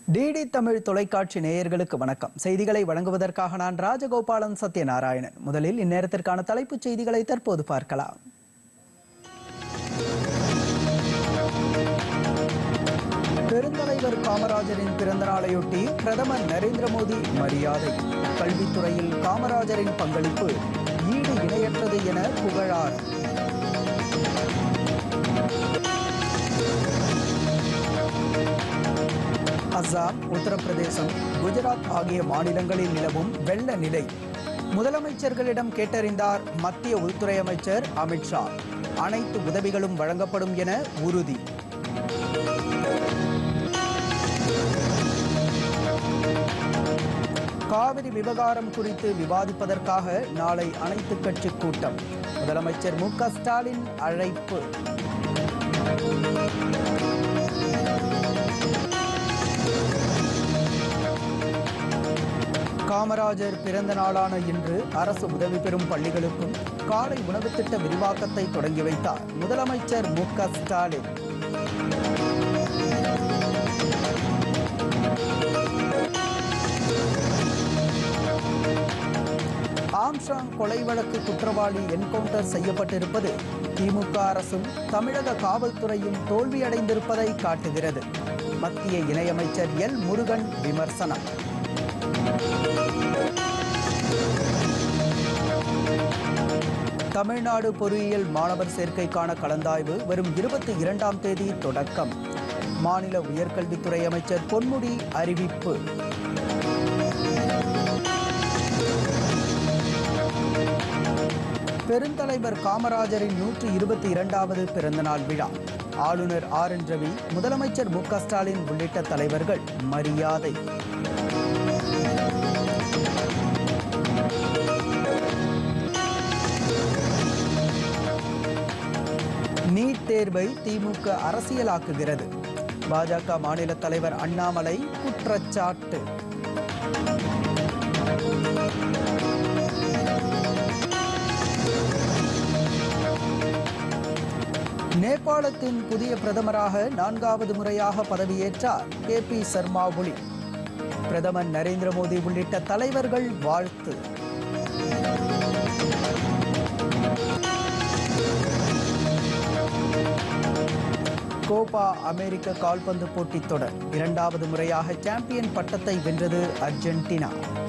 DD Tamil தொலைக்காட்சி நேயர்களுக்கு வணக்கம் செய்திகளை வழங்குவதற்காக நான் ராஜகோபாலன் சத்யநாராயணன் முதலில் இந்நேரத்திற்கான தலைப்புச் செய்திகளை தற்போது பார்க்கலாம் பெருந்தலைவர் காமராஜரின் பிறந்த நாளையொட்டி பிரதமர் நரேந்திர மோடி மரியாதை கல்வித்துறையில் காமராஜரின் பங்களிப்பு ஈடு இணையற்றது என புகழார் அஸ்ஸாம் உத்தரப்பிரதேசம் குஜராத் ஆகிய மாநிலங்களில் நிலவும் வெள்ள நிலை முதலமைச்சர்களிடம் கேட்டறிந்தார் மத்திய உள்துறை அமைச்சர் அமித்ஷா அனைத்து உதவிகளும் வழங்கப்படும் என உறுதி காவிரி விவகாரம் குறித்து விவாதிப்பதற்காக நாளை அனைத்து கட்சி கூட்டம் முதலமைச்சர் மு க ஸ்டாலின் அழைப்பு காமராஜர் பிறந்த நாளான இன்று அரசு உதவி பெறும் பள்ளிகளுக்கும் காலை உணவு திட்ட விரிவாக்கத்தை தொடங்கி வைத்தார் முதலமைச்சர் மு க ஸ்டாலின் ஆம்ஸ்ட்ராங் கொலை வழக்கு குற்றவாளி என்கவுண்டர் செய்யப்பட்டிருப்பது திமுக அரசும் தமிழக காவல்துறையும் தோல்வியடைந்திருப்பதை காட்டுகிறது மத்திய இணையமைச்சர் எல் முருகன் விமர்சனம் தமிழ்நாடு பொறியியல் மாணவர் சேர்க்கைக்கான கலந்தாய்வு வரும் இருபத்தி இரண்டாம் தேதி தொடக்கம் மாநில உயர்கல்வித்துறை அமைச்சர் பொன்முடி அறிவிப்பு பெருந்தலைவர் காமராஜரின் நூற்றி இருபத்தி இரண்டாவது பிறந்தநாள் விழா ஆளுநர் ஆர் என் ரவி முதலமைச்சர் மு க ஸ்டாலின் உள்ளிட்ட தலைவர்கள் மரியாதை நீட் தேர்வை திமுக அரசியலாக்குகிறது பாஜக மாநில தலைவர் அண்ணாமலை குற்றச்சாட்டு நேபாளத்தின் புதிய பிரதமராக நான்காவது முறையாக பதவியேற்றார் கே பி சர்மா ஒலி பிரதமர் நரேந்திர மோடி உள்ளிட்ட தலைவர்கள் வாழ்த்து கோபா அமெரிக்க கால்பந்து போட்டித் தொடர் இரண்டாவது முறையாக சாம்பியன் பட்டத்தை வென்றது அர்ஜென்டினா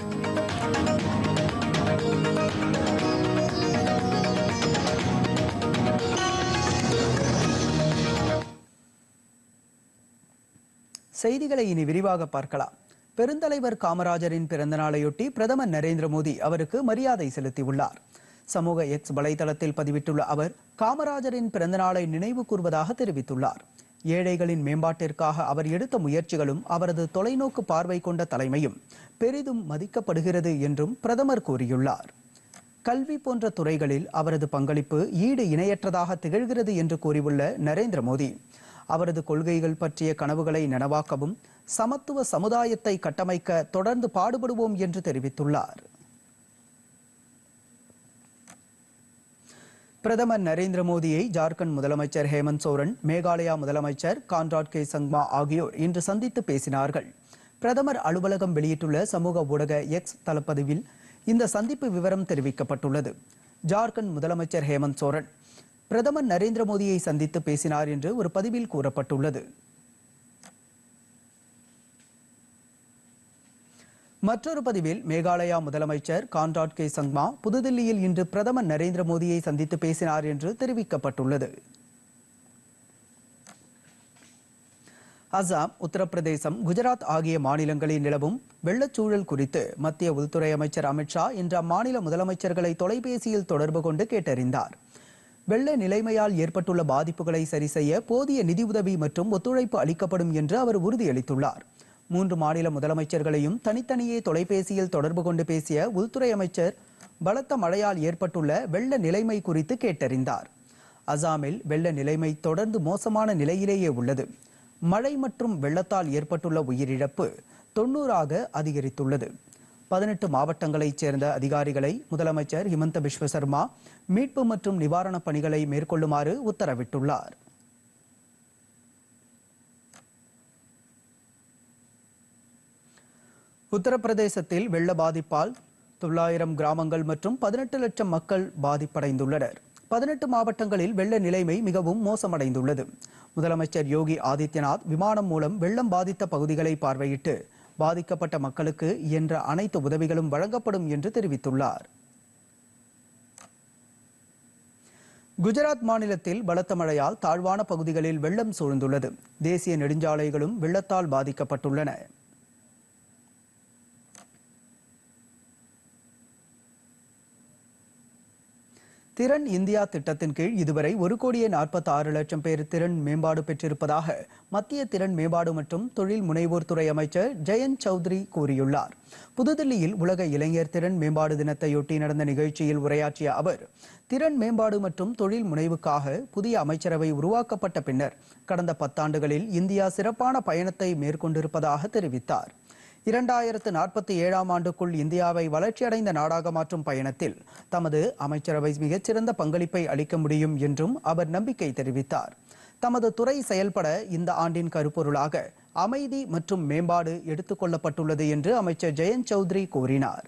செய்திகளை இனி விரிவாக பார்க்கலாம் பெருந்தலைவர் காமராஜரின் பிறந்த நாளையொட்டி பிரதமர் நரேந்திர மோடி அவருக்கு மரியாதை செலுத்தியுள்ளார் சமூக எக்ஸ் வலைதளத்தில் பதிவிட்டுள்ள அவர் காமராஜரின் பிறந்த நாளை நினைவு கூர்வதாக தெரிவித்துள்ளார் ஏழைகளின் மேம்பாட்டிற்காக அவர் எடுத்த முயற்சிகளும் அவரது தொலைநோக்கு பார்வை கொண்ட தலைமையும் பெரிதும் மதிக்கப்படுகிறது என்றும் பிரதமர் கூறியுள்ளார் கல்வி போன்ற துறைகளில் அவரது பங்களிப்பு ஈடு இணையற்றதாக திகழ்கிறது என்று கூறியுள்ள நரேந்திர மோடி அவரது கொள்கைகள் பற்றிய கனவுகளை நனவாக்கவும் சமத்துவ சமுதாயத்தை கட்டமைக்க தொடர்ந்து பாடுபடுவோம் என்று தெரிவித்துள்ளார் பிரதமர் நரேந்திர மோடியை ஜார்க்கண்ட் முதலமைச்சர் ஹேமந்த் சோரன் மேகாலயா முதலமைச்சர் கான்ராட் கே சங்மா ஆகியோர் இன்று சந்தித்து பேசினார்கள் பிரதமர் அலுவலகம் வெளியிட்டுள்ள சமூக ஊடக எக்ஸ் தளப்பதிவில் இந்த சந்திப்பு விவரம் தெரிவிக்கப்பட்டுள்ளது ஜார்க்கண்ட் முதலமைச்சர் ஹேமந்த் சோரன் பிரதமர் நரேந்திர மோடியை சந்தித்து பேசினார் என்று ஒரு பதிவில் கூறப்பட்டுள்ளது மற்றொரு பதிவில் மேகாலயா முதலமைச்சர் கான்ராட் கே சங்மா புதுதில்லியில் இன்று பிரதமர் நரேந்திர மோடியை சந்தித்து பேசினார் என்று தெரிவிக்கப்பட்டுள்ளது அசாம் உத்தரப்பிரதேசம் குஜராத் ஆகிய மாநிலங்களில் நிலவும் வெள்ளச்சூழல் குறித்து மத்திய உள்துறை அமைச்சர் அமித்ஷா இன்று அம்மாநில முதலமைச்சர்களை தொலைபேசியில் தொடர்பு கொண்டு கேட்டறிந்தார் வெள்ள நிலைமையால் ஏற்பட்டுள்ள பாதிப்புகளை சரி செய்ய போதிய நிதியுதவி மற்றும் ஒத்துழைப்பு அளிக்கப்படும் என்று அவர் உறுதியளித்துள்ளார் மூன்று மாநில முதலமைச்சர்களையும் தனித்தனியே தொலைபேசியில் தொடர்பு கொண்டு பேசிய உள்துறை அமைச்சர் பலத்த மழையால் ஏற்பட்டுள்ள வெள்ள நிலைமை குறித்து கேட்டறிந்தார் அசாமில் வெள்ள நிலைமை தொடர்ந்து மோசமான நிலையிலேயே உள்ளது மழை மற்றும் வெள்ளத்தால் ஏற்பட்டுள்ள உயிரிழப்பு தொன்னூறாக அதிகரித்துள்ளது பதினெட்டு மாவட்டங்களைச் சேர்ந்த அதிகாரிகளை முதலமைச்சர் ஹிமந்த பிஸ்வ சர்மா மீட்பு மற்றும் நிவாரணப் பணிகளை மேற்கொள்ளுமாறு உத்தரவிட்டுள்ளார் உத்தரப்பிரதேசத்தில் வெள்ள பாதிப்பால் தொள்ளாயிரம் கிராமங்கள் மற்றும் பதினெட்டு லட்சம் மக்கள் பாதிப்படைந்துள்ளனர் பதினெட்டு மாவட்டங்களில் வெள்ள நிலைமை மிகவும் மோசமடைந்துள்ளது முதலமைச்சர் யோகி ஆதித்யநாத் விமானம் மூலம் வெள்ளம் பாதித்த பகுதிகளை பார்வையிட்டு பாதிக்கப்பட்ட மக்களுக்கு இயன்ற அனைத்து உதவிகளும் வழங்கப்படும் என்று தெரிவித்துள்ளார் குஜராத் மாநிலத்தில் பலத்த மழையால் தாழ்வான பகுதிகளில் வெள்ளம் சூழ்ந்துள்ளது தேசிய நெடுஞ்சாலைகளும் வெள்ளத்தால் பாதிக்கப்பட்டுள்ளன திறன் இந்தியா திட்டத்தின் கீழ் இதுவரை ஒரு கோடியே நாற்பத்தி ஆறு லட்சம் பேர் திறன் மேம்பாடு பெற்றிருப்பதாக மத்திய திறன் மேம்பாடு மற்றும் தொழில் முனைவோர் துறை அமைச்சர் ஜெயந்த் சௌத்ரி கூறியுள்ளார் புதுதில்லியில் உலக இளைஞர் திறன் மேம்பாடு தினத்தையொட்டி நடந்த நிகழ்ச்சியில் உரையாற்றிய அவர் திறன் மேம்பாடு மற்றும் தொழில் முனைவுக்காக புதிய அமைச்சரவை உருவாக்கப்பட்ட பின்னர் கடந்த பத்தாண்டுகளில் இந்தியா சிறப்பான பயணத்தை மேற்கொண்டிருப்பதாக தெரிவித்தார் இரண்டாயிரத்து நாற்பத்தி ஏழாம் ஆண்டுக்குள் இந்தியாவை வளர்ச்சியடைந்த நாடாக மாற்றும் பயணத்தில் தமது அமைச்சரவை மிகச்சிறந்த பங்களிப்பை அளிக்க முடியும் என்றும் அவர் நம்பிக்கை தெரிவித்தார் தமது துறை செயல்பட இந்த ஆண்டின் கருப்பொருளாக அமைதி மற்றும் மேம்பாடு எடுத்துக் கொள்ளப்பட்டுள்ளது என்று அமைச்சர் ஜெயந்த் சௌத்ரி கூறினார்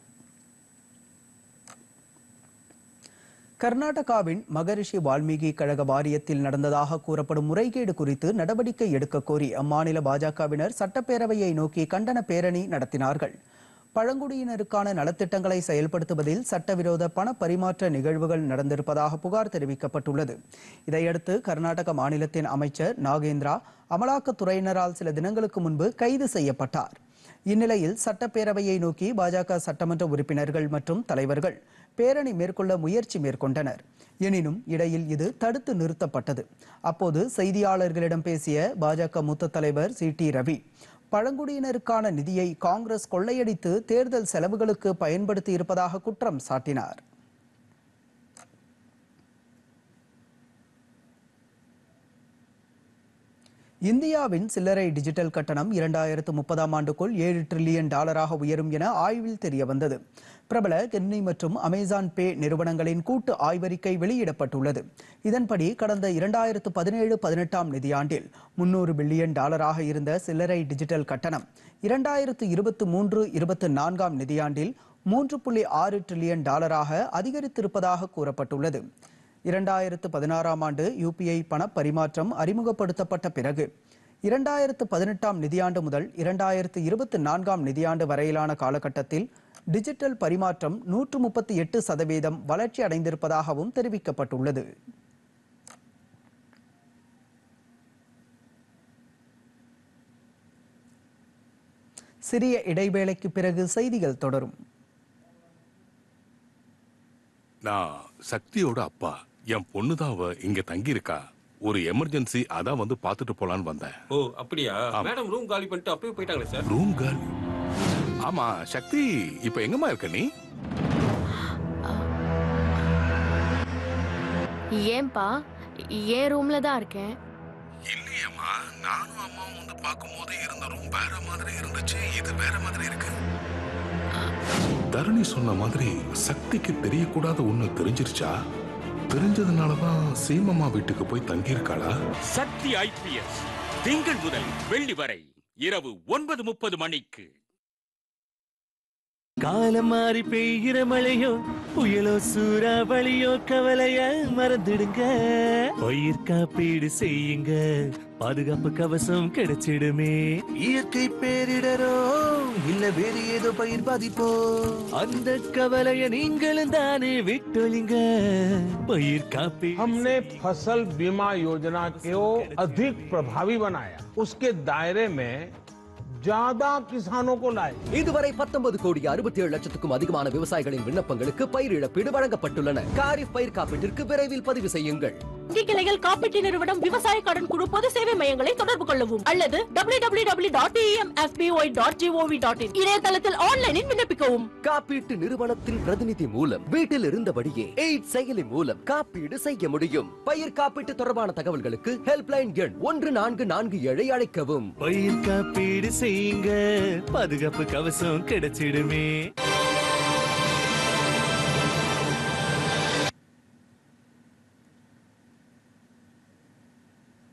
கர்நாடகாவின் மகரிஷி வால்மீகி கழக வாரியத்தில் நடந்ததாக கூறப்படும் முறைகேடு குறித்து நடவடிக்கை எடுக்க கோரி அம்மாநில பாஜகவினர் சட்டப்பேரவையை நோக்கி கண்டன பேரணி நடத்தினார்கள் பழங்குடியினருக்கான நலத்திட்டங்களை செயல்படுத்துவதில் சட்டவிரோத பண பரிமாற்ற நிகழ்வுகள் நடந்திருப்பதாக புகார் தெரிவிக்கப்பட்டுள்ளது இதையடுத்து கர்நாடக மாநிலத்தின் அமைச்சர் நாகேந்திரா அமலாக்கத்துறையினரால் சில தினங்களுக்கு முன்பு கைது செய்யப்பட்டார் இந்நிலையில் சட்டப்பேரவையை நோக்கி பாஜக சட்டமன்ற உறுப்பினர்கள் மற்றும் தலைவர்கள் பேரணி மேற்கொள்ள முயற்சி மேற்கொண்டனர் எனினும் இடையில் இது தடுத்து நிறுத்தப்பட்டது அப்போது செய்தியாளர்களிடம் பேசிய பாஜக மூத்த தலைவர் சி டி ரவி பழங்குடியினருக்கான நிதியை காங்கிரஸ் கொள்ளையடித்து தேர்தல் செலவுகளுக்கு பயன்படுத்தி இருப்பதாக குற்றம் சாட்டினார் இந்தியாவின் சில்லறை டிஜிட்டல் கட்டணம் இரண்டாயிரத்து முப்பதாம் ஆண்டுக்குள் ஏழு டிரில்லியன் டாலராக உயரும் என ஆய்வில் தெரிய வந்தது பிரபல கென்னி மற்றும் அமேசான் பே நிறுவனங்களின் கூட்டு ஆய்வறிக்கை வெளியிடப்பட்டுள்ளது இதன்படி கடந்த இரண்டாயிரத்து பதினேழு பதினெட்டாம் நிதியாண்டில் முன்னூறு பில்லியன் டாலராக இருந்த சில்லறை டிஜிட்டல் கட்டணம் இரண்டாயிரத்து இருபத்து மூன்று இருபத்து நான்காம் நிதியாண்டில் மூன்று புள்ளி ஆறு டிரில்லியன் டாலராக அதிகரித்திருப்பதாக கூறப்பட்டுள்ளது இரண்டாயிரத்து பதினாறாம் ஆண்டு யூபிஐ பண பரிமாற்றம் அறிமுகப்படுத்தப்பட்ட பிறகு இரண்டாயிரத்து பதினெட்டாம் நிதியாண்டு முதல் இரண்டாயிரத்து இருபத்தி நான்காம் நிதியாண்டு வரையிலான காலகட்டத்தில் டிஜிட்டல் பரிமாற்றம் நூற்று முப்பத்தி எட்டு சதவீதம் வளர்ச்சி அடைந்திருப்பதாகவும் தெரிவிக்கப்பட்டுள்ளது சிறிய இடைவேளைக்கு பிறகு செய்திகள் தொடரும் நான் சக்தியோட அப்பா என் பொண்ணு தான் அவ இங்க தங்கி இருக்கா ஒரு எமர்ஜென்சி அதான் வந்து பாத்துட்டு போலான்னு வந்தேன் ஓ அப்படியா மேடம் ரூம் காலி பண்ணிட்டு அப்பவே போயிட்டாங்களே சார் ரூம் கேர்ள் ஆமா சக்தி இப்ப எங்கம்மா இருக்க நீ ஏன்பா என் ரூம்ல தான் இருக்கேன் இல்லையம்மா நானும் அம்மாவும் வந்து பார்க்கும்போது இருந்த ரூம் வேற மாதிரி இருந்துச்சு இது வேற மாதிரி இருக்கு தரணி சொன்ன மாதிரி சக்திக்கு தெரியக்கூடாத ஒண்ணு தெரிஞ்சிருச்சா தெரிஞ்சதுனாலதான் சீமம்மா வீட்டுக்கு போய் தங்கியிருக்காளா சக்தி ஐபிஎஸ் திங்கள் முதல் வெள்ளி வரை இரவு ஒன்பது முப்பது மணிக்கு காலம் மாறி பெய்கிற மழையோ புயலோ சூறாவளியோ கவலைய மறந்துடுங்க பயிர் காப்பீடு செய்யுங்க பாதுகாப்பு கவசம் கிடைச்சிடுமே இயற்கை பேரிடரோ இல்ல வேறு ஏதோ பயிர் பாதிப்போ அந்த கவலைய நீங்களும் தானே விட்டொழிங்க பயிர் காப்பீடு हमने फसल बीमा योजना को अधिक प्रभावी बनाया उसके दायरे में ज्यादा किसानों को लाए இதுவரை 19 கோடி அறுபத்தி ஏழு லட்சத்துக்கும் அதிகமான விவசாயிகளின் விண்ணப்பங்களுக்கு பயிர் இழப்பீடு வழங்கப்பட்டுள்ளன காரிஃப் பயிர் காப்பீட்டிற்கு விரைவில் பதிவு செய்யுங்கள் வங்கி கிளைகள் காப்பீட்டு நிறுவனம் விவசாய கடன் குழு பொது சேவை மையங்களை தொடர்பு கொள்ளவும் அல்லது டபிள்யூ டபிள்யூ டபிள்யூ டாட் இஎம்எஃபிஒய் டாட் ஜிஓவி டாட் இன் இணையதளத்தில் ஆன்லைனில் விண்ணப்பிக்கவும் காப்பீட்டு நிறுவனத்தின் பிரதிநிதி மூலம் வீட்டில் இருந்தபடியே எய்ட் செயலி மூலம் காப்பீடு செய்ய முடியும் பயிர் காப்பீட்டு தொடர்பான தகவல்களுக்கு ஹெல்ப்லைன் எண் ஒன்று நான்கு நான்கு ஏழை அழைக்கவும் பயிர் காப்பீடு செய்யுங்க பாதுகாப்பு கவசம் கிடைச்சிடுமே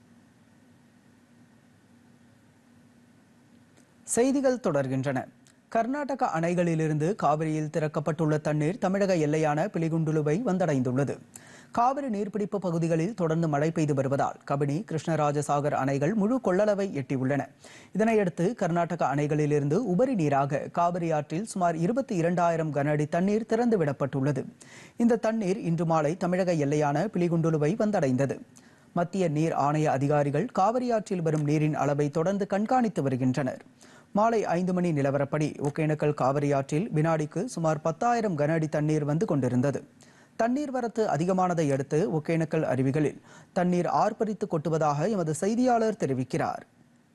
செய்திகள் தொடர்கின்றன கர்நாடக அணைகளிலிருந்து காவிரியில் திறக்கப்பட்டுள்ள தண்ணீர் தமிழக எல்லையான பிலிகுண்டுலுவை வந்தடைந்துள்ளது காவிரி நீர்பிடிப்பு பகுதிகளில் தொடர்ந்து மழை பெய்து வருவதால் கபினி கிருஷ்ணராஜசாகர் அணைகள் முழு கொள்ளளவை எட்டியுள்ளன இதனையடுத்து கர்நாடக அணைகளிலிருந்து உபரி நீராக காவிரி ஆற்றில் சுமார் இருபத்தி இரண்டாயிரம் கன அடி தண்ணீர் திறந்து விடப்பட்டுள்ளது இந்த தண்ணீர் இன்று மாலை தமிழக எல்லையான பிலிகுண்டுலுவை வந்தடைந்தது மத்திய நீர் ஆணைய அதிகாரிகள் காவிரி ஆற்றில் வரும் நீரின் அளவை தொடர்ந்து கண்காணித்து வருகின்றனர் மாலை ஐந்து மணி நிலவரப்படி ஒகேனக்கல் காவிரி ஆற்றில் வினாடிக்கு சுமார் பத்தாயிரம் கன அடி தண்ணீர் வந்து கொண்டிருந்தது தண்ணீர் வரத்து அதிகமானதை அடுத்து ஒகேனக்கல் அருவிகளில் தண்ணீர் ஆர்ப்பரித்து கொட்டுவதாக எமது செய்தியாளர் தெரிவிக்கிறார்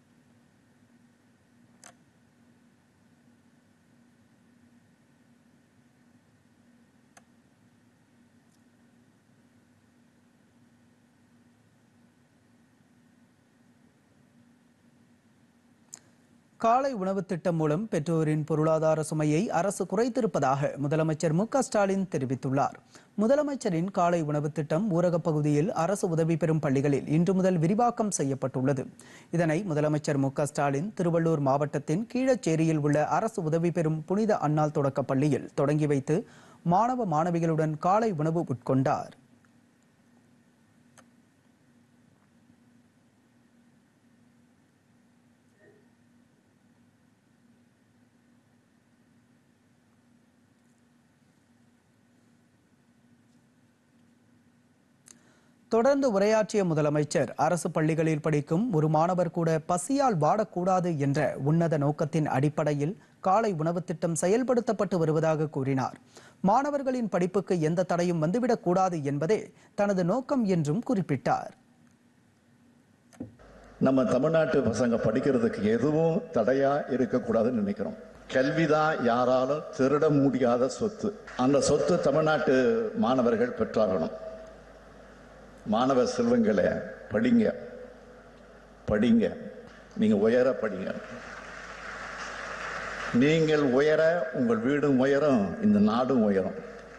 காலை உணவு திட்டம் மூலம் பெற்றோரின் பொருளாதார சுமையை அரசு குறைத்திருப்பதாக முதலமைச்சர் மு க ஸ்டாலின் தெரிவித்துள்ளார் முதலமைச்சரின் காலை உணவு திட்டம் ஊரகப் பகுதியில் அரசு உதவி பெறும் பள்ளிகளில் இன்று முதல் விரிவாக்கம் செய்யப்பட்டுள்ளது இதனை முதலமைச்சர் மு க ஸ்டாலின் திருவள்ளூர் மாவட்டத்தின் கீழச்சேரியில் உள்ள அரசு உதவி பெறும் புனித அன்னாள் தொடக்கப் பள்ளியில் தொடங்கி வைத்து மாணவ மாணவிகளுடன் காலை உணவு உட்கொண்டார் தொடர்ந்து உரையாற்றிய முதலமைச்சர் அரசு பள்ளிகளில் படிக்கும் ஒரு மாணவர் கூட பசியால் வாடக்கூடாது என்ற உன்னத நோக்கத்தின் அடிப்படையில் காலை உணவு திட்டம் செயல்படுத்தப்பட்டு வருவதாக கூறினார் மாணவர்களின் படிப்புக்கு எந்த தடையும் வந்துவிடக் கூடாது என்பதே தனது நோக்கம் என்றும் குறிப்பிட்டார் நம்ம தமிழ்நாட்டு பசங்க படிக்கிறதுக்கு எதுவும் தடையா இருக்கக்கூடாதுன்னு நினைக்கிறோம் கல்விதான் யாராலும் திருட முடியாத சொத்து அந்த சொத்து தமிழ்நாட்டு மாணவர்கள் பெற்றாகணும் மாணவ செல்வங்களை படிங்க படிங்க நீங்க உயர படிங்க நீங்கள் உயர உங்கள் வீடும் உயரும் இந்த நாடும் உயரும்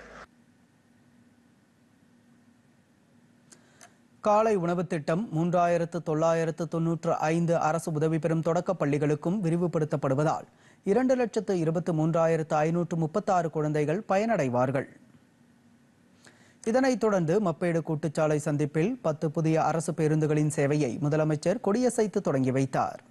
காலை உணவு திட்டம் மூன்றாயிரத்து தொள்ளாயிரத்து தொன்னூற்று ஐந்து அரசு உதவி பெறும் தொடக்கப் பள்ளிகளுக்கும் விரிவுபடுத்தப்படுவதால் இரண்டு லட்சத்து இருபத்து மூன்றாயிரத்து ஐநூற்று முப்பத்தாறு குழந்தைகள் பயனடைவார்கள் இதனைத் தொடர்ந்து மப்பேடு கூட்டுச்சாலை சந்திப்பில் பத்து புதிய அரசு பேருந்துகளின் சேவையை முதலமைச்சர் கொடியசைத்து தொடங்கி வைத்தார்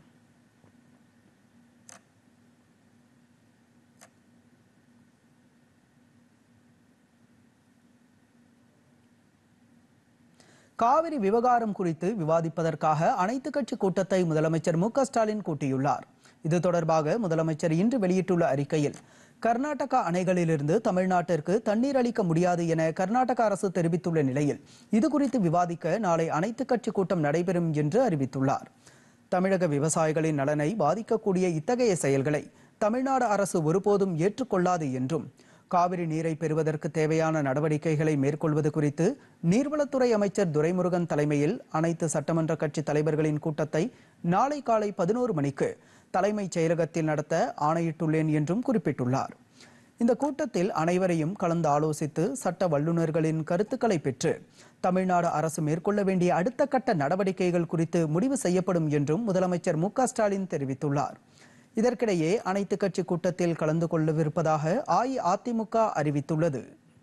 காவிரி விவகாரம் குறித்து விவாதிப்பதற்காக அனைத்து கட்சி கூட்டத்தை முதலமைச்சர் மு க ஸ்டாலின் கூட்டியுள்ளார் இது தொடர்பாக முதலமைச்சர் இன்று வெளியிட்டுள்ள அறிக்கையில் கர்நாடகா அணைகளிலிருந்து தமிழ்நாட்டிற்கு தண்ணீர் அளிக்க முடியாது என கர்நாடக அரசு தெரிவித்துள்ள நிலையில் இது குறித்து விவாதிக்க நாளை அனைத்து கட்சி கூட்டம் நடைபெறும் என்று அறிவித்துள்ளார் தமிழக விவசாயிகளின் நலனை பாதிக்கக்கூடிய இத்தகைய செயல்களை தமிழ்நாடு அரசு ஒருபோதும் ஏற்றுக்கொள்ளாது என்றும் காவிரி நீரை பெறுவதற்கு தேவையான நடவடிக்கைகளை மேற்கொள்வது குறித்து நீர்வளத்துறை அமைச்சர் துரைமுருகன் தலைமையில் அனைத்து சட்டமன்ற கட்சி தலைவர்களின் கூட்டத்தை நாளை காலை பதினோரு மணிக்கு தலைமைச் செயலகத்தில் நடத்த ஆணையிட்டுள்ளேன் என்றும் குறிப்பிட்டுள்ளார் இந்த கூட்டத்தில் அனைவரையும் கலந்து ஆலோசித்து சட்ட வல்லுநர்களின் கருத்துக்களை பெற்று தமிழ்நாடு அரசு மேற்கொள்ள வேண்டிய அடுத்த கட்ட நடவடிக்கைகள் குறித்து முடிவு செய்யப்படும் என்றும் முதலமைச்சர் மு க ஸ்டாலின் தெரிவித்துள்ளார் இதற்கிடையே அனைத்து கட்சி கூட்டத்தில் கலந்து கொள்ளவிருப்பதாக அஇஅதிமுக அறிவித்துள்ளது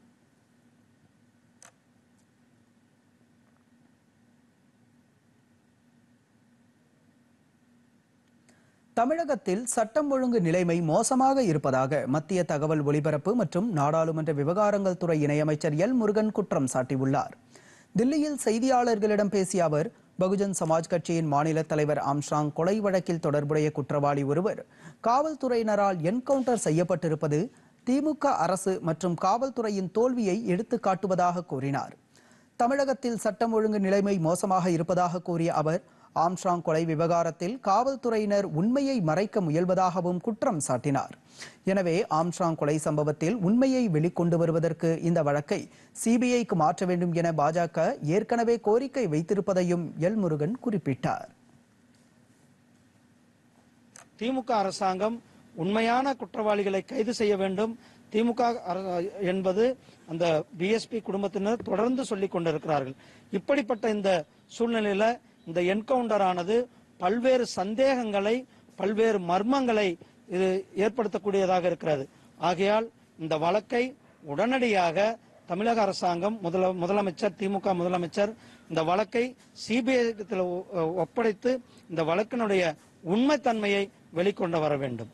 தமிழகத்தில் சட்டம் ஒழுங்கு நிலைமை மோசமாக இருப்பதாக மத்திய தகவல் ஒலிபரப்பு மற்றும் நாடாளுமன்ற விவகாரங்கள் துறை இணையமைச்சர் எல் முருகன் குற்றம் சாட்டியுள்ளார் தில்லியில் செய்தியாளர்களிடம் பேசிய அவர் பகுஜன் சமாஜ் கட்சியின் மாநில தலைவர் ஆம்ஸ்ட்ராங் கொலை வழக்கில் தொடர்புடைய குற்றவாளி ஒருவர் காவல்துறையினரால் என்கவுண்டர் செய்யப்பட்டிருப்பது திமுக அரசு மற்றும் காவல்துறையின் தோல்வியை எடுத்து காட்டுவதாக கூறினார் தமிழகத்தில் சட்டம் ஒழுங்கு நிலைமை மோசமாக இருப்பதாக கூறிய அவர் ஆம்ஸ்ட்ராங் கொலை விவகாரத்தில் காவல்துறையினர் உண்மையை மறைக்க முயல்வதாகவும் குற்றம் சாட்டினார் எனவே ஆம்ஸ்ட்ராங் கொலை சம்பவத்தில் உண்மையை வெளிக்கொண்டு வருவதற்கு இந்த வழக்கை சிபிஐக்கு மாற்ற வேண்டும் என பாஜக ஏற்கனவே கோரிக்கை வைத்திருப்பதையும் எல் முருகன் குறிப்பிட்டார் திமுக அரசாங்கம் உண்மையான குற்றவாளிகளை கைது செய்ய வேண்டும் திமுக அர- என்பது அந்த பிஎஸ்பி குடும்பத்தினர் தொடர்ந்து சொல்லிக் கொண்டிருக்கிறார்கள் இப்படிப்பட்ட இந்த சூழ்நிலையில இந்த என்கவுண்டர் ஆனது பல்வேறு சந்தேகங்களை பல்வேறு மர்மங்களை இது ஏற்படுத்தக்கூடியதாக இருக்கிறது ஆகையால் இந்த வழக்கை உடனடியாக தமிழக அரசாங்கம் முதல முதலமைச்சர் திமுக முதலமைச்சர் இந்த வழக்கை சிபிஐ ஒப்படைத்து இந்த வழக்கினுடைய உண்மைத்தன்மையை வெளிக்கொண்டு வர வேண்டும்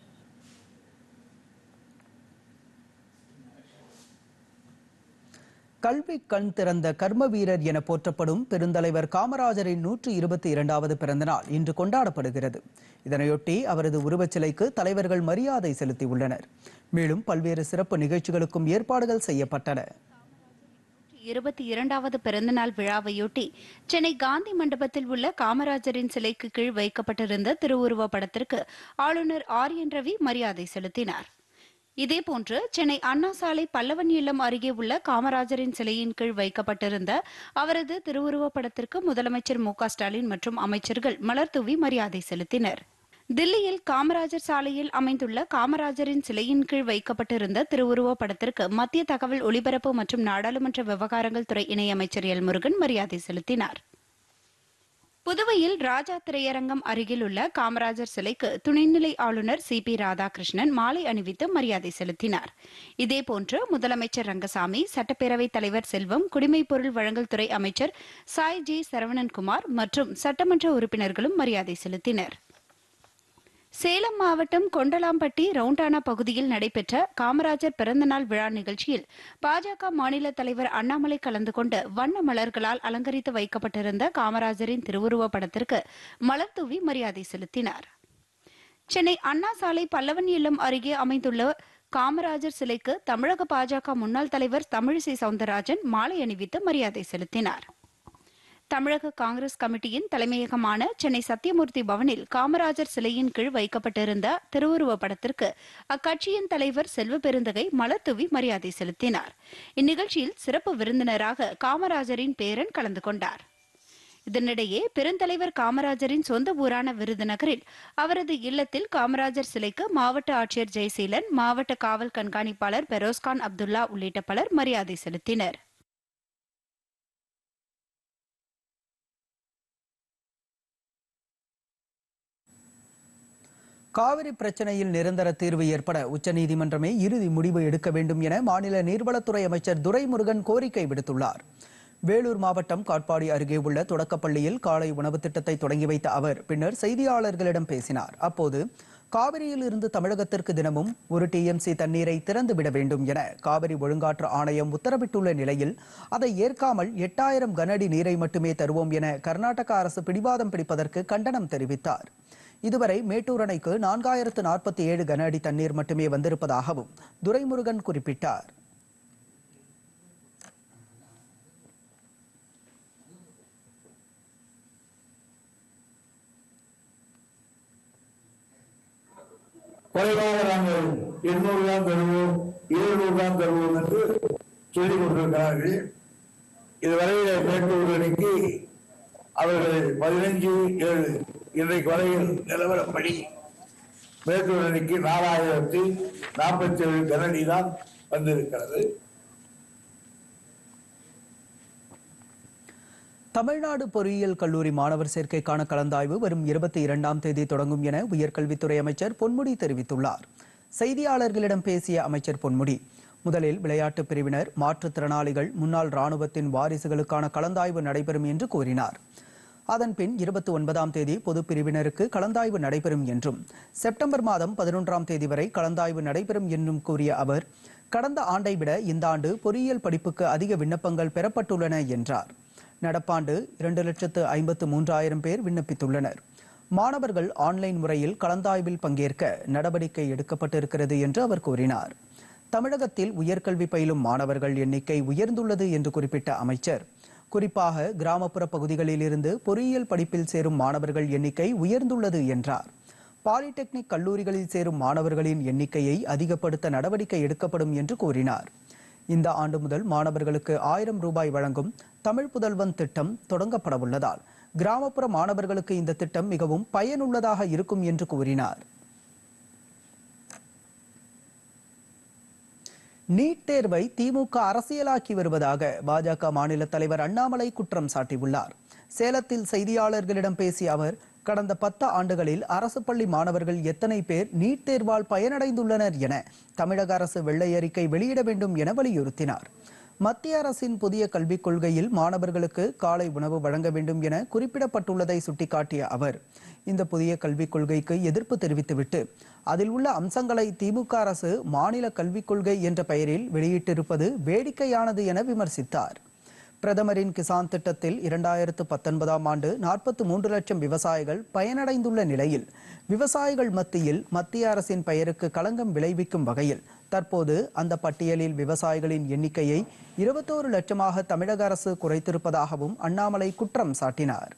கல்வி கண் திறந்த கர்ம வீரர் என போற்றப்படும் பெருந்தலைவர் காமராஜரின் நூற்றி இருபத்தி இரண்டாவது பிறந்த நாள் இன்று கொண்டாடப்படுகிறது இதனையொட்டி அவரது உருவச்சிலைக்கு தலைவர்கள் மரியாதை செலுத்தியுள்ளனர் மேலும் பல்வேறு சிறப்பு நிகழ்ச்சிகளுக்கும் ஏற்பாடுகள் செய்யப்பட்டன இருபத்தி இரண்டாவது பிறந்தநாள் விழாவையொட்டி சென்னை காந்தி மண்டபத்தில் உள்ள காமராஜரின் சிலைக்கு கீழ் வைக்கப்பட்டிருந்த திருவுருவ படத்திற்கு ஆளுநர் ஆர் என் ரவி மரியாதை செலுத்தினார் இதேபோன்று சென்னை அண்ணா சாலை பல்லவன் இல்லம் அருகே உள்ள காமராஜரின் சிலையின் கீழ் வைக்கப்பட்டிருந்த அவரது திருவுருவப் படத்திற்கு முதலமைச்சர் மு க ஸ்டாலின் மற்றும் அமைச்சர்கள் மலர்தூவி மரியாதை செலுத்தினர் தில்லியில் காமராஜர் சாலையில் அமைந்துள்ள காமராஜரின் சிலையின் கீழ் வைக்கப்பட்டிருந்த திருவுருவப் படத்திற்கு மத்திய தகவல் ஒலிபரப்பு மற்றும் நாடாளுமன்ற விவகாரங்கள் துறை இணையமைச்சர் எல் முருகன் மரியாதை செலுத்தினார் புதுவையில் ராஜா திரையரங்கம் அருகில் உள்ள காமராஜர் சிலைக்கு துணைநிலை ஆளுநர் சி பி ராதாகிருஷ்ணன் மாலை அணிவித்து மரியாதை செலுத்தினார் இதேபோன்று முதலமைச்சர் ரங்கசாமி சட்டப்பேரவைத் தலைவர் செல்வம் குடிமைப் பொருள் வழங்கல் துறை அமைச்சர் சாய் ஜி சரவணன்குமார் மற்றும் சட்டமன்ற உறுப்பினர்களும் மரியாதை செலுத்தினர் சேலம் மாவட்டம் கொண்டலாம்பட்டி ரவுண்டானா பகுதியில் நடைபெற்ற காமராஜர் பிறந்தநாள் விழா நிகழ்ச்சியில் பாஜக மாநில தலைவர் அண்ணாமலை கலந்து கொண்டு வண்ண மலர்களால் அலங்கரித்து வைக்கப்பட்டிருந்த காமராஜரின் திருவுருவப் படத்திற்கு மலர் தூவி மரியாதை செலுத்தினார் சென்னை அண்ணா சாலை பல்லவன் இல்லம் அருகே அமைந்துள்ள காமராஜர் சிலைக்கு தமிழக பாஜக முன்னாள் தலைவர் தமிழிசை சவுந்தரராஜன் மாலை அணிவித்து மரியாதை செலுத்தினார் தமிழக காங்கிரஸ் கமிட்டியின் தலைமையகமான சென்னை சத்தியமூர்த்தி பவனில் காமராஜர் சிலையின் கீழ் வைக்கப்பட்டிருந்த திருவுருவ படத்திற்கு அக்கட்சியின் தலைவர் செல்வ பெருந்தகை மலர்தூவி மரியாதை செலுத்தினார் இந்நிகழ்ச்சியில் சிறப்பு விருந்தினராக காமராஜரின் பேரன் கலந்து கொண்டார் இதனிடையே பெருந்தலைவர் காமராஜரின் சொந்த ஊரான விருதுநகரில் அவரது இல்லத்தில் காமராஜர் சிலைக்கு மாவட்ட ஆட்சியர் ஜெயசீலன் மாவட்ட காவல் கண்காணிப்பாளர் பெரோஸ்கான் அப்துல்லா உள்ளிட்ட பலர் மரியாதை செலுத்தினர் காவிரி பிரச்சனையில் நிரந்தர தீர்வு ஏற்பட உச்சநீதிமன்றமே இறுதி முடிவு எடுக்க வேண்டும் என மாநில நீர்வளத்துறை அமைச்சர் துரைமுருகன் கோரிக்கை விடுத்துள்ளார் வேலூர் மாவட்டம் காட்பாடி அருகே உள்ள தொடக்கப்பள்ளியில் காலை உணவு திட்டத்தை தொடங்கி வைத்த அவர் பின்னர் செய்தியாளர்களிடம் பேசினார் அப்போது காவிரியில் இருந்து தமிழகத்திற்கு தினமும் ஒரு டிஎம்சி தண்ணீரை திறந்து விட வேண்டும் என காவிரி ஒழுங்காற்று ஆணையம் உத்தரவிட்டுள்ள நிலையில் அதை ஏற்காமல் எட்டாயிரம் கனஅடி நீரை மட்டுமே தருவோம் என கர்நாடக அரசு பிடிவாதம் பிடிப்பதற்கு கண்டனம் தெரிவித்தார் இதுவரை மேட்டூர் அணைக்கு நான்காயிரத்து நாற்பத்தி ஏழு கன அடி தண்ணீர் மட்டுமே வந்திருப்பதாகவும் துரைமுருகன் குறிப்பிட்டார் குறைவாக நாங்கள் எண்ணூறு தான் தருவோம் இருநூறு தான் தருவோம் என்று சொல்லிக் கொண்டிருக்கிறார்கள் இதுவரையில மேட்டூர் அணிக்கு அவர்கள் பதினைஞ்சு ஏழு இன்றைக்கு வரையில் நிலவரப்படி மேட்டூர் அணிக்கு நாலாயிரத்தி நாற்பத்தி ஏழு கனடி தான் வந்திருக்கிறது தமிழ்நாடு பொறியியல் கல்லூரி மாணவர் சேர்க்கைக்கான கலந்தாய்வு வரும் இருபத்தி இரண்டாம் தேதி தொடங்கும் என உயர்கல்வித்துறை அமைச்சர் பொன்முடி தெரிவித்துள்ளார் செய்தியாளர்களிடம் பேசிய அமைச்சர் பொன்முடி முதலில் விளையாட்டு பிரிவினர் மாற்றுத்திறனாளிகள் முன்னாள் ராணுவத்தின் வாரிசுகளுக்கான கலந்தாய்வு நடைபெறும் என்று கூறினார் அதன் பின் இருபத்தி ஒன்பதாம் தேதி பொது பிரிவினருக்கு கலந்தாய்வு நடைபெறும் என்றும் செப்டம்பர் மாதம் பதினொன்றாம் தேதி வரை கலந்தாய்வு நடைபெறும் என்றும் கூறிய அவர் கடந்த ஆண்டை விட இந்த ஆண்டு பொறியியல் படிப்புக்கு அதிக விண்ணப்பங்கள் பெறப்பட்டுள்ளன என்றார் நடப்பாண்டு இரண்டு லட்சத்து ஐம்பத்து மூன்றாயிரம் பேர் விண்ணப்பித்துள்ளனர் மாணவர்கள் ஆன்லைன் முறையில் கலந்தாய்வில் பங்கேற்க நடவடிக்கை எடுக்கப்பட்டிருக்கிறது என்று அவர் கூறினார் தமிழகத்தில் உயர்கல்வி பயிலும் மாணவர்கள் எண்ணிக்கை உயர்ந்துள்ளது என்று குறிப்பிட்ட அமைச்சர் குறிப்பாக கிராமப்புற பகுதிகளில் இருந்து பொறியியல் படிப்பில் சேரும் மாணவர்கள் எண்ணிக்கை உயர்ந்துள்ளது என்றார் பாலிடெக்னிக் கல்லூரிகளில் சேரும் மாணவர்களின் எண்ணிக்கையை அதிகப்படுத்த நடவடிக்கை எடுக்கப்படும் என்று கூறினார் இந்த ஆண்டு முதல் மாணவர்களுக்கு ஆயிரம் ரூபாய் வழங்கும் தமிழ் புதல்வன் திட்டம் தொடங்கப்படவுள்ளதால் கிராமப்புற மாணவர்களுக்கு இந்த திட்டம் மிகவும் பயனுள்ளதாக இருக்கும் என்று கூறினார் நீட் தேர்வை திமுக அரசியலாக்கி வருவதாக பாஜக மாநில தலைவர் அண்ணாமலை குற்றம் சாட்டியுள்ளார் சேலத்தில் செய்தியாளர்களிடம் பேசிய அவர் கடந்த பத்து ஆண்டுகளில் அரசு பள்ளி மாணவர்கள் எத்தனை பேர் நீட் தேர்வால் பயனடைந்துள்ளனர் என தமிழக அரசு வெள்ளை அறிக்கை வெளியிட வேண்டும் என வலியுறுத்தினார் மத்திய அரசின் புதிய கல்விக் கொள்கையில் மாணவர்களுக்கு காலை உணவு வழங்க வேண்டும் என குறிப்பிடப்பட்டுள்ளதை சுட்டிக்காட்டிய அவர் இந்த புதிய கல்விக் கொள்கைக்கு எதிர்ப்பு தெரிவித்துவிட்டு அதில் உள்ள அம்சங்களை திமுக அரசு மாநில கல்விக் கொள்கை என்ற பெயரில் வெளியிட்டிருப்பது வேடிக்கையானது என விமர்சித்தார் பிரதமரின் கிசான் திட்டத்தில் இரண்டாயிரத்து பத்தொன்பதாம் ஆண்டு நாற்பத்தி மூன்று லட்சம் விவசாயிகள் பயனடைந்துள்ள நிலையில் விவசாயிகள் மத்தியில் மத்திய அரசின் பெயருக்கு களங்கம் விளைவிக்கும் வகையில் தற்போது அந்த பட்டியலில் விவசாயிகளின் எண்ணிக்கையை இருபத்தோரு லட்சமாக தமிழக அரசு குறைத்திருப்பதாகவும் அண்ணாமலை குற்றம் சாட்டினார்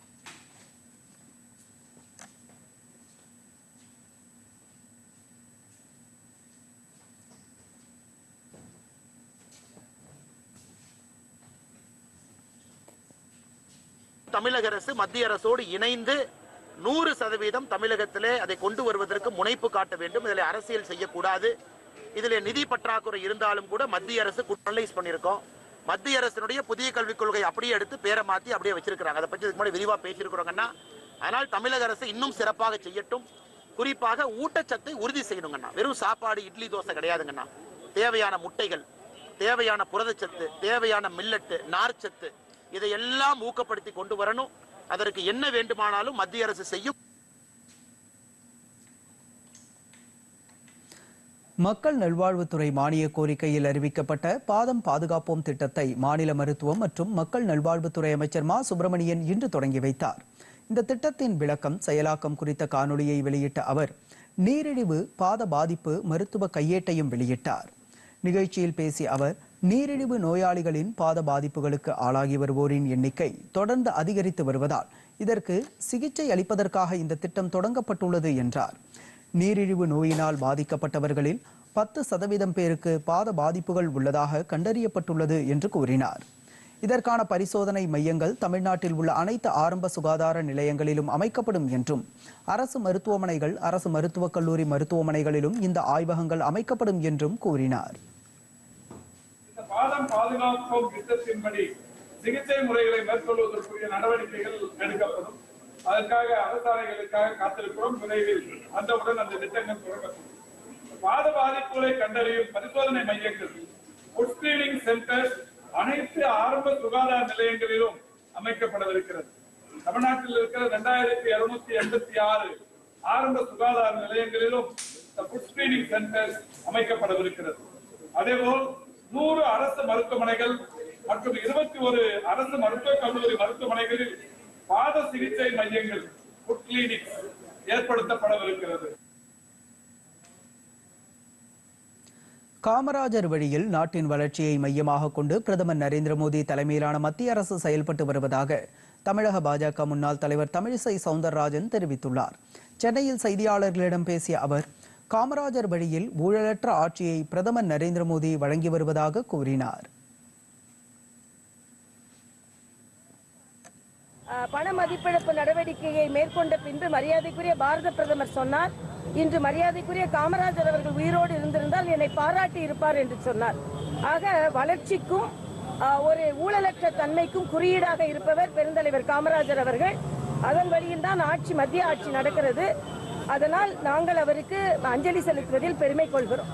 தமிழக அரசு மத்திய அரசோடு இணைந்து நூறு சதவீதம் தமிழகத்திலே அதை கொண்டு வருவதற்கு முனைப்பு காட்ட வேண்டும் இதில் அரசியல் செய்யக்கூடாது இதில் நிதி பற்றாக்குறை இருந்தாலும் கூட மத்திய அரசு அனலைஸ் பண்ணியிருக்கோம் மத்திய அரசினுடைய புதிய கல்விக் கொள்கை அப்படியே எடுத்து பேரை மாத்தி அப்படியே வச்சிருக்கிறாங்க அதை பற்றி இதுக்கு முன்னாடி விரிவாக பேசியிருக்கிறோங்கன்னா ஆனால் தமிழக அரசு இன்னும் சிறப்பாக செய்யட்டும் குறிப்பாக ஊட்டச்சத்தை உறுதி செய்யணுங்கண்ணா வெறும் சாப்பாடு இட்லி தோசை கிடையாதுங்கண்ணா தேவையான முட்டைகள் தேவையான புரதச்சத்து தேவையான மில்லட்டு நார்ச்சத்து இதையெல்லாம் ஊக்கப்படுத்தி கொண்டு வரணும் அதற்கு என்ன வேண்டுமானாலும் மத்திய அரசு செய்யும் மக்கள் நல்வாழ்வுத்துறை மானிய கோரிக்கையில் அறிவிக்கப்பட்ட பாதம் பாதுகாப்போம் திட்டத்தை மாநில மருத்துவம் மற்றும் மக்கள் நல்வாழ்வுத்துறை அமைச்சர் மா சுப்பிரமணியன் இன்று தொடங்கி வைத்தார் இந்த திட்டத்தின் விளக்கம் செயலாக்கம் குறித்த காணொளியை வெளியிட்ட அவர் நீரிழிவு பாத பாதிப்பு மருத்துவ கையேட்டையும் வெளியிட்டார் நிகழ்ச்சியில் பேசிய அவர் நீரிழிவு நோயாளிகளின் பாத பாதிப்புகளுக்கு ஆளாகி வருவோரின் எண்ணிக்கை தொடர்ந்து அதிகரித்து வருவதால் இதற்கு சிகிச்சை அளிப்பதற்காக இந்த திட்டம் தொடங்கப்பட்டுள்ளது என்றார் நீரிழிவு நோயினால் பாதிக்கப்பட்டவர்களில் பத்து சதவீதம் பேருக்கு பாத பாதிப்புகள் உள்ளதாக கண்டறியப்பட்டுள்ளது என்று கூறினார் இதற்கான பரிசோதனை மையங்கள் தமிழ்நாட்டில் உள்ள அனைத்து ஆரம்ப சுகாதார நிலையங்களிலும் அமைக்கப்படும் என்றும் அரசு மருத்துவமனைகள் அரசு மருத்துவக் கல்லூரி மருத்துவமனைகளிலும் இந்த ஆய்வகங்கள் அமைக்கப்படும் என்றும் கூறினார் இந்த பாதம் பாதுகாப்போம் திட்டத்தின்படி சிகிச்சை முறைகளை மேற்கொள்வதற்குரிய நடவடிக்கைகள் எடுக்கப்படும் அதற்காக அரசாணைகளுக்காக காத்திருக்கிறோம் விரைவில் அந்தவுடன் அந்த திட்டங்கள் தொடங்கப்படும் பாத பாதிப்புகளை கண்டறியும் பரிசோதனை மையங்கள் ஃபுட் ஸ்கிரீனிங் சென்டர்ஸ் அனைத்து ஆரம்ப சுகாதார நிலையங்களிலும் அமைக்கப்படவிருக்கிறது தமிழ்நாட்டில் இருக்கிற இரண்டாயிரத்தி இருநூத்தி எண்பத்தி ஆறு ஆரம்ப சுகாதார நிலையங்களிலும் இந்த ஃபுட் ஸ்கிரீனிங் சென்டர்ஸ் அமைக்கப்படவிருக்கிறது அதேபோல் நூறு அரசு மருத்துவமனைகள் மற்றும் இருபத்தி ஒரு அரசு மருத்துவக் கல்லூரி மருத்துவமனைகளில் பாத சிகிச்சை மையங்கள் ஃபுட் கிளினிக்ஸ் ஏற்படுத்தப்படவிருக்கிறது காமராஜர் வழியில் நாட்டின் வளர்ச்சியை மையமாக கொண்டு பிரதமர் நரேந்திர மோடி தலைமையிலான மத்திய அரசு செயல்பட்டு வருவதாக தமிழக பாஜக முன்னாள் தலைவர் தமிழிசை சவுந்தரராஜன் தெரிவித்துள்ளார் சென்னையில் செய்தியாளர்களிடம் பேசிய அவர் காமராஜர் வழியில் ஊழலற்ற ஆட்சியை பிரதமர் நரேந்திர மோடி வழங்கி வருவதாக கூறினார் அஹ், பண மதிப்பிழப்பு நடவடிக்கையை மேற்கொண்ட பின்பு மரியாதைக்குரிய பாரத பிரதமர் சொன்னார் இன்று மரியாதைக்குரிய காமராஜர் அவர்கள் உயிரோடு இருந்திருந்தால் என்னை பாராட்டி இருப்பார் என்று சொன்னார் ஆக வளர்ச்சிக்கும் அஹ், ஒரு ஊழலற்ற தன்மைக்கும் குறியீடாக இருப்பவர் பெருந்தலைவர் காமராஜர் அவர்கள் அதன் வழியில் தான் ஆட்சி மத்திய ஆட்சி நடக்கிறது அதனால் நாங்கள் அவருக்கு அஞ்சலி செலுத்துவதில் பெருமை கொள்கிறோம்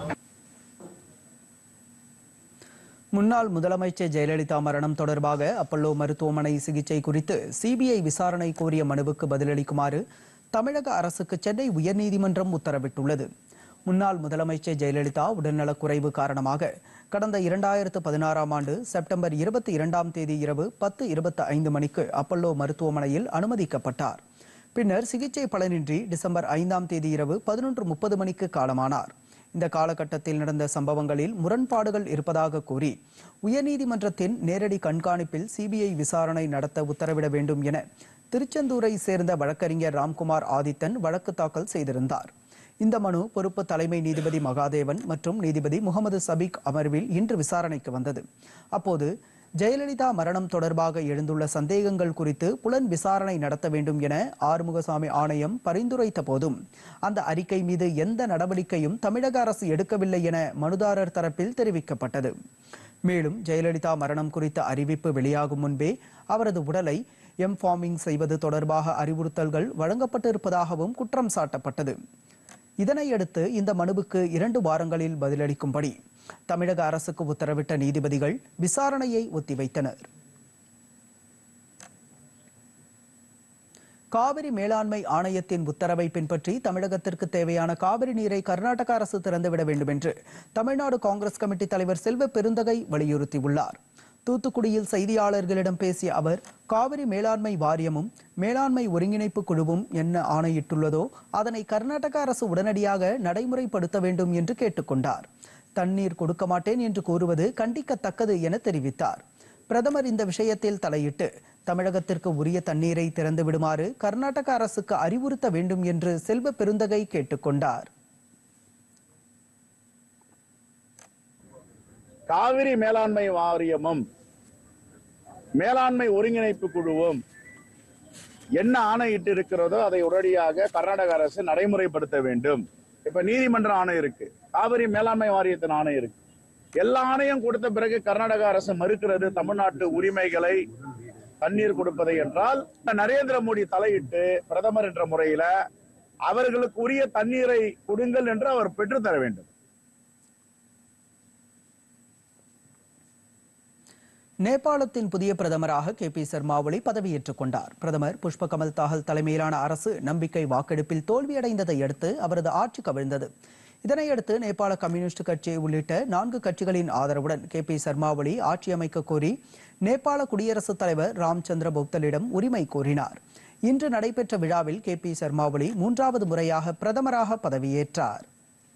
முன்னாள் முதலமைச்சர் ஜெயலலிதா மரணம் தொடர்பாக அப்பல்லோ மருத்துவமனை சிகிச்சை குறித்து சிபிஐ விசாரணை கோரிய மனுவுக்கு பதிலளிக்குமாறு தமிழக அரசுக்கு சென்னை உயர்நீதிமன்றம் உத்தரவிட்டுள்ளது முன்னாள் முதலமைச்சர் ஜெயலலிதா உடல்நலக்குறைவு காரணமாக கடந்த இரண்டாயிரத்து பதினாறாம் ஆண்டு செப்டம்பர் இருபத்தி இரண்டாம் தேதி இரவு பத்து இருபத்தி ஐந்து மணிக்கு அப்பல்லோ மருத்துவமனையில் அனுமதிக்கப்பட்டார் பின்னர் சிகிச்சை பலனின்றி டிசம்பர் ஐந்தாம் தேதி இரவு பதினொன்று முப்பது மணிக்கு காலமானார் இந்த காலகட்டத்தில் நடந்த சம்பவங்களில் முரண்பாடுகள் இருப்பதாக கூறி உயர்நீதிமன்றத்தின் நேரடி கண்காணிப்பில் சிபிஐ விசாரணை நடத்த உத்தரவிட வேண்டும் என திருச்செந்தூரை சேர்ந்த வழக்கறிஞர் ராம்குமார் ஆதித்தன் வழக்கு தாக்கல் செய்திருந்தார் இந்த மனு பொறுப்பு தலைமை நீதிபதி மகாதேவன் மற்றும் நீதிபதி முகமது சபீக் அமர்வில் இன்று விசாரணைக்கு வந்தது அப்போது ஜெயலலிதா மரணம் தொடர்பாக எழுந்துள்ள சந்தேகங்கள் குறித்து புலன் விசாரணை நடத்த வேண்டும் என ஆறுமுகசாமி ஆணையம் பரிந்துரைத்த போதும் அந்த அறிக்கை மீது எந்த நடவடிக்கையும் தமிழக அரசு எடுக்கவில்லை என மனுதாரர் தரப்பில் தெரிவிக்கப்பட்டது மேலும் ஜெயலலிதா மரணம் குறித்த அறிவிப்பு வெளியாகும் முன்பே அவரது உடலை எம் ஃபார்மிங் செய்வது தொடர்பாக அறிவுறுத்தல்கள் வழங்கப்பட்டிருப்பதாகவும் குற்றம் சாட்டப்பட்டது இதனையடுத்து இந்த மனுவுக்கு இரண்டு வாரங்களில் பதிலளிக்கும்படி தமிழக அரசுக்கு உத்தரவிட்ட நீதிபதிகள் விசாரணையை ஒத்திவைத்தனர் காவிரி மேலாண்மை ஆணையத்தின் உத்தரவை பின்பற்றி தமிழகத்திற்கு தேவையான காவிரி நீரை கர்நாடக அரசு திறந்துவிட வேண்டும் என்று தமிழ்நாடு காங்கிரஸ் கமிட்டி தலைவர் செல்வ பெருந்தகை வலியுறுத்தியுள்ளார் தூத்துக்குடியில் செய்தியாளர்களிடம் பேசிய அவர் காவிரி மேலாண்மை வாரியமும் மேலாண்மை ஒருங்கிணைப்பு குழுவும் என்ன ஆணையிட்டுள்ளதோ அதனை கர்நாடக அரசு உடனடியாக நடைமுறைப்படுத்த வேண்டும் என்று கேட்டுக்கொண்டார் தண்ணீர் கொடுக்க மாட்டேன் என்று கூறுவது கண்டிக்கத்தக்கது என தெரிவித்தார் பிரதமர் இந்த விஷயத்தில் தலையிட்டு தமிழகத்திற்கு உரிய தண்ணீரை திறந்து விடுமாறு கர்நாடக அரசுக்கு அறிவுறுத்த வேண்டும் என்று செல்வ பெருந்தகை கேட்டுக்கொண்டார் காவிரி மேலாண்மை வாரியமும் மேலாண்மை ஒருங்கிணைப்பு குழுவும் என்ன ஆணையிட்டு இருக்கிறதோ அதை உடனடியாக கர்நாடக அரசு நடைமுறைப்படுத்த வேண்டும் இப்ப நீதிமன்ற ஆணை இருக்கு காவிரி மேலாண்மை வாரியத்தின் ஆணை இருக்கு எல்லா ஆணையும் கொடுத்த பிறகு கர்நாடக அரசு மறுக்கிறது தமிழ்நாட்டு உரிமைகளை தண்ணீர் கொடுப்பதை என்றால் நரேந்திர மோடி தலையிட்டு பிரதமர் என்ற முறையில அவர்களுக்கு உரிய தண்ணீரை கொடுங்கள் என்று அவர் பெற்றுத்தர வேண்டும் நேபாளத்தின் புதிய பிரதமராக கே பி சர்மா ஒலி பதவியேற்றுக் கொண்டார் பிரதமர் புஷ்ப கமல் தாகல் தலைமையிலான அரசு நம்பிக்கை வாக்கெடுப்பில் தோல்வியடைந்ததை அடுத்து அவரது ஆட்சி கவிழ்ந்தது இதனையடுத்து நேபாள கம்யூனிஸ்ட் கட்சி உள்ளிட்ட நான்கு கட்சிகளின் ஆதரவுடன் கே பி சர்மா ஒலி ஆட்சி அமைக்க கோரி நேபாள குடியரசுத் தலைவர் ராம்சந்திர பௌத்தலிடம் உரிமை கோரினார் இன்று நடைபெற்ற விழாவில் கே பி சர்மா ஒலி மூன்றாவது முறையாக பிரதமராக பதவியேற்றார்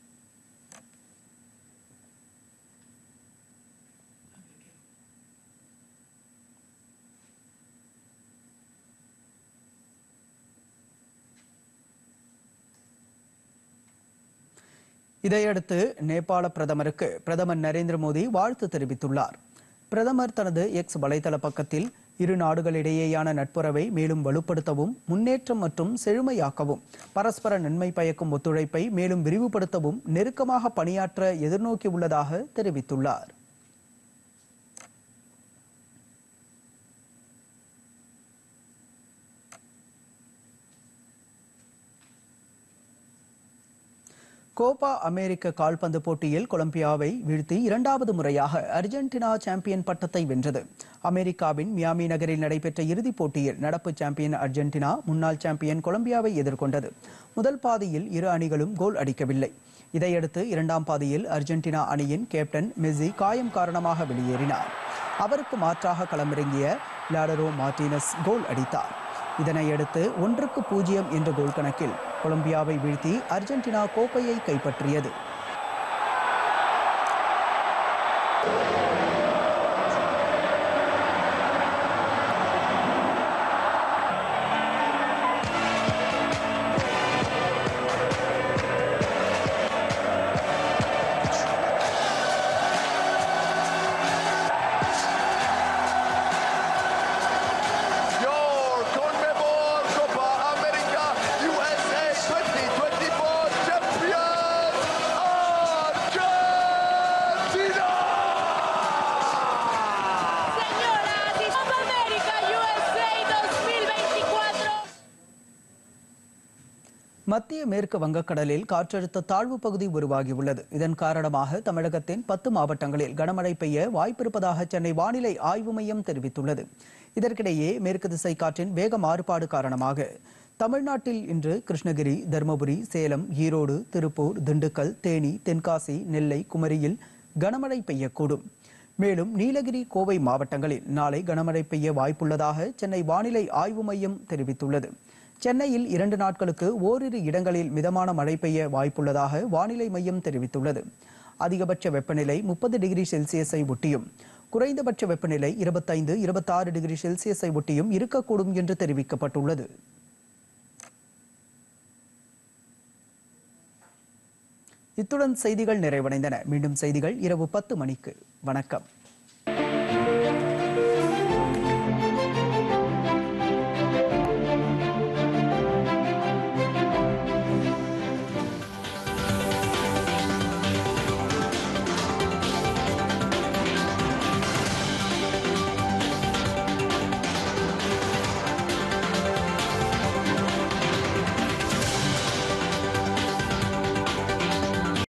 இதையடுத்து நேபாள பிரதமருக்கு பிரதமர் நரேந்திர மோடி வாழ்த்து தெரிவித்துள்ளார் பிரதமர் தனது எக்ஸ் வலைதள பக்கத்தில் இரு நாடுகளிடையேயான நட்புறவை மேலும் வலுப்படுத்தவும் முன்னேற்றம் மற்றும் செழுமையாக்கவும் பரஸ்பர நன்மை பயக்கும் ஒத்துழைப்பை மேலும் விரிவுபடுத்தவும் நெருக்கமாக பணியாற்ற எதிர்நோக்கியுள்ளதாக தெரிவித்துள்ளார் கோப்பா அமெரிக்க கால்பந்து போட்டியில் கொலம்பியாவை வீழ்த்தி இரண்டாவது முறையாக அர்ஜென்டினா சாம்பியன் பட்டத்தை வென்றது அமெரிக்காவின் மியாமி நகரில் நடைபெற்ற இறுதிப் போட்டியில் நடப்பு சாம்பியன் அர்ஜென்டினா முன்னாள் சாம்பியன் கொலம்பியாவை எதிர்கொண்டது முதல் பாதியில் இரு அணிகளும் கோல் அடிக்கவில்லை இதையடுத்து இரண்டாம் பாதியில் அர்ஜென்டினா அணியின் கேப்டன் மெஸ்ஸி காயம் காரணமாக வெளியேறினார் அவருக்கு மாற்றாக களமிறங்கிய லாடரோ மார்டினஸ் கோல் அடித்தார் இதனையடுத்து ஒன்றுக்கு பூஜ்ஜியம் என்ற கோல் கணக்கில் கொலம்பியாவை வீழ்த்தி அர்ஜென்டினா கோப்பையை கைப்பற்றியது Your CONMEBOL Copa America USA 2024 champion, Argentina! Señoras y Copa América USA 2024. மத்திய மேற்கு வங்கக்கடலில் காற்றழுத்த தாழ்வு பகுதி உருவாகியுள்ளது இதன் காரணமாக தமிழகத்தின் பத்து மாவட்டங்களில் கனமழை பெய்ய வாய்ப்பிருப்பதாக சென்னை வானிலை ஆய்வு மையம் தெரிவித்துள்ளது இதற்கிடையே மேற்கு திசை காற்றின் வேக மாறுபாடு காரணமாக தமிழ்நாட்டில் இன்று கிருஷ்ணகிரி தருமபுரி சேலம் ஈரோடு திருப்பூர் திண்டுக்கல் தேனி தென்காசி நெல்லை குமரியில் கனமழை பெய்யக்கூடும் மேலும் நீலகிரி கோவை மாவட்டங்களில் நாளை கனமழை பெய்ய வாய்ப்புள்ளதாக சென்னை வானிலை ஆய்வு மையம் தெரிவித்துள்ளது சென்னையில் இரண்டு நாட்களுக்கு ஓரிரு இடங்களில் மிதமான மழை பெய்ய வாய்ப்புள்ளதாக வானிலை மையம் தெரிவித்துள்ளது அதிகபட்ச வெப்பநிலை முப்பது டிகிரி செல்சியஸை ஒட்டியும் குறைந்தபட்ச வெப்பநிலை இருபத்தைந்து இருபத்தாறு டிகிரி செல்சியஸை ஒட்டியும் இருக்கக்கூடும் என்று தெரிவிக்கப்பட்டுள்ளது இத்துடன் செய்திகள் நிறைவடைந்தன மீண்டும் செய்திகள் இரவு பத்து மணிக்கு வணக்கம்